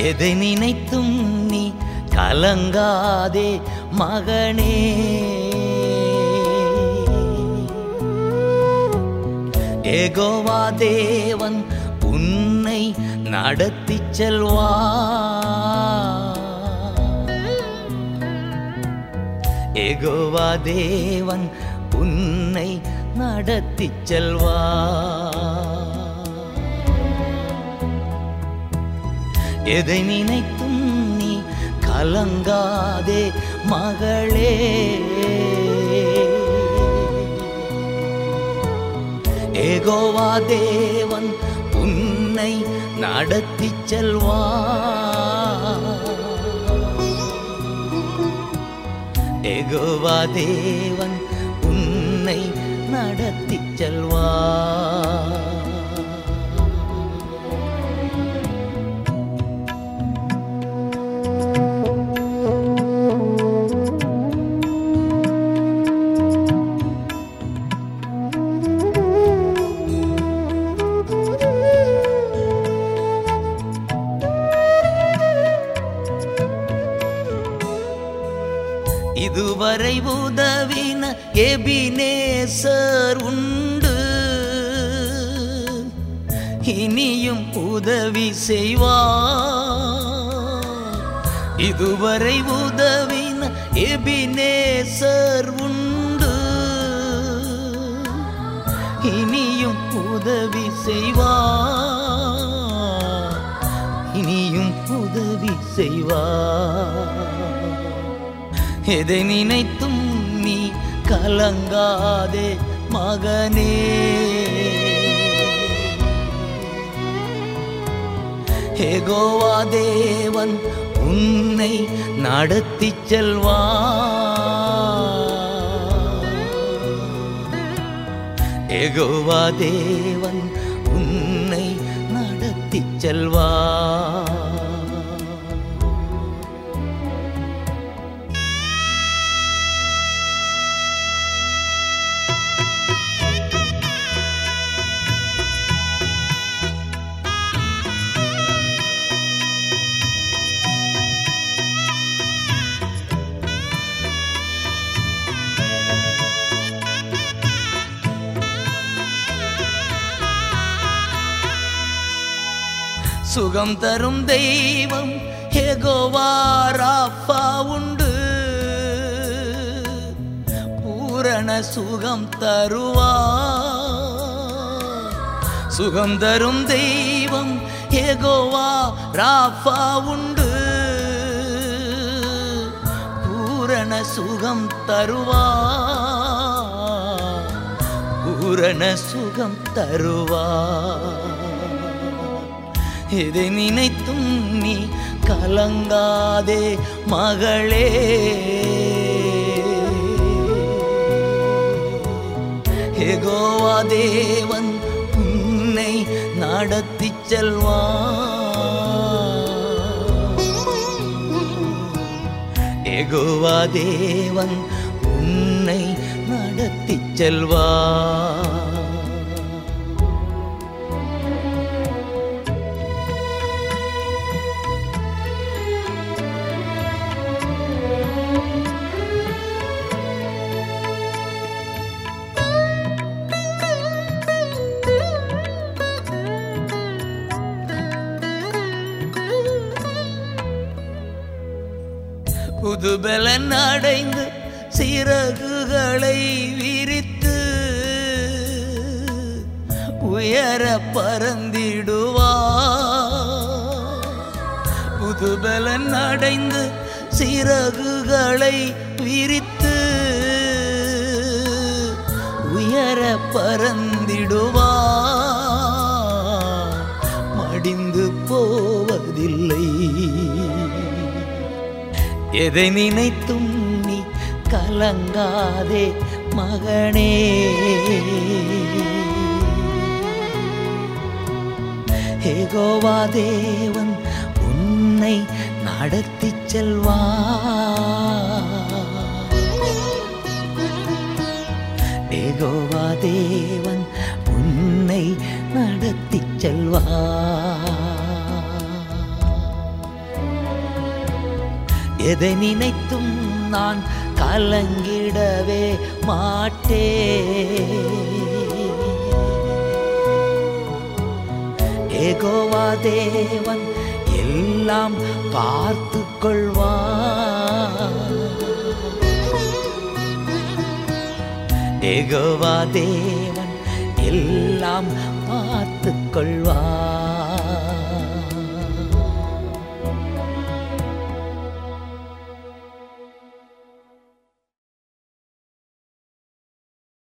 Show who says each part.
Speaker 1: எதை நினைத்தும் நீ கலங்காதே மகனே ஏகோவா தேவன் உன்னை நடத்திச் செல்வா ஏகோவா தேவன் உன்னை நடத்திச் செல்வா எதை நினைத்தும் நீ கலங்காதே மகளே ஏகோவா தேவன் உன்னை நடத்திச் செல்வா ஏகோவா தேவன் உன்னை நடத்திச் செல்வா இதுவரை உதவின எபினேசர் உண்டு இனியும் உதவி செய்வார் இதுவரை உதவின எபினேசர் உண்டு இனியும் உதவி செய்வார் இனியும் உதவி செய்வார் எதை நினைத்தும் நீ கலங்காதே மகனே ஏகோவா தேவன் உன்னை நடத்திச் செல்வா ஏகோவா தேவன் உன்னை நடத்திச் செல்வா சுகம் தரும் தெய்வம் ஹெகோவா ராஃபா உண்டு பூரண சுகம் தருவா சுகம் தரும் தெய்வம் ஹெகோவா ராஃபா உண்டு பூரண சுகம் தருவா பூரண சுகம் தருவா எதை நினைத்தும் நீ கலங்காதே மகளே எகோவா தேவன் உன்னை நடத்திச் செல்வா எகோவா தேவன் உன்னை நடத்திச் செல்வா புதுபலன் அடைந்து சிறகுகளை விரித்து உயர பறந்திடுவா புதுபலன் அடைந்து சிறகுகளை விரித்து உயர பறந்திடுவா மடிந்து போவதில்லை எதை நினைத்தும் நீ கலங்காதே மகனே ஏகோவா தேவன் உன்னை நடத்திச் செல்வா ஏகோவா தேவன் உன்னை நடத்திச் செல்வா எதை நினைத்தும் நான் கலங்கிடவே மாட்டேன் ஏகோவா தேவன் எல்லாம் பார்த்து கொள்வான் ஏகோவா தேவன் எல்லாம் பார்த்து கொள்வார்